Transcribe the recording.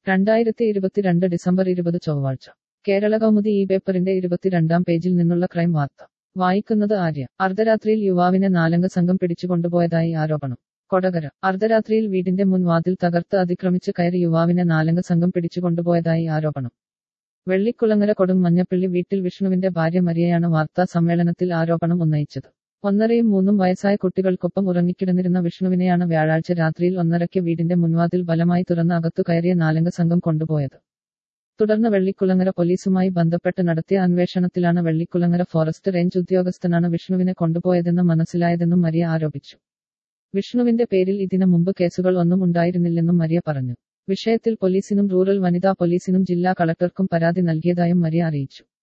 രണ്ടായിരത്തി ഇരുപത്തിരണ്ട് ഡിസംബർ ഇരുപത് ചൊവ്വാഴ്ച കേരള കൗമുദി ഈ പേപ്പറിന്റെ ഇരുപത്തിരണ്ടാം പേജിൽ നിന്നുള്ള ക്രൈം വാർത്ത വായിക്കുന്നത് ആര്യ അർദ്ധരാത്രിയിൽ യുവാവിനെ നാലംഗ സംഘം പിടിച്ചുകൊണ്ടുപോയതായി ആരോപണം കൊടകര അർദ്ധരാത്രിയിൽ വീടിന്റെ മുൻവാതിൽ തകർത്ത് അതിക്രമിച്ച് കയറി യുവാവിനെ നാലംഗ സംഘം പിടിച്ചുകൊണ്ടുപോയതായി ആരോപണം വെള്ളിക്കുളങ്ങര കൊടും മഞ്ഞപ്പള്ളി വീട്ടിൽ വിഷ്ണുവിന്റെ ഭാര്യ മരിയയാണ് വാർത്താ സമ്മേളനത്തിൽ ആരോപണം ഉന്നയിച്ചത് ഒന്നരയും മൂന്നും വയസ്സായ കുട്ടികൾക്കൊപ്പം ഉറങ്ങിക്കിടന്നിരുന്ന വിഷ്ണുവിനെയാണ് വ്യാഴാഴ്ച രാത്രിയിൽ ഒന്നരയ്ക്ക് വീടിന്റെ മുൻവാതിൽ ബലമായി തുറന്ന് അകത്തു കയറിയ നാലംഗ സംഘം കൊണ്ടുപോയത് തുടർന്ന് വെള്ളിക്കുളങ്ങര പോലീസുമായി ബന്ധപ്പെട്ട് നടത്തിയ അന്വേഷണത്തിലാണ് വെള്ളിക്കുളങ്ങര ഫോറസ്റ്റ് റേഞ്ച് ഉദ്യോഗസ്ഥനാണ് വിഷ്ണുവിനെ കൊണ്ടുപോയതെന്ന് മനസ്സിലായതെന്നും മരിയ ആരോപിച്ചു വിഷ്ണുവിന്റെ പേരിൽ ഇതിനു മുമ്പ് കേസുകൾ ഒന്നും ഉണ്ടായിരുന്നില്ലെന്നും മരിയ പറഞ്ഞു വിഷയത്തിൽ പോലീസിനും റൂറൽ വനിതാ പോലീസിനും ജില്ലാ കളക്ടർക്കും പരാതി നൽകിയതായും മരിയ അറിയിച്ചു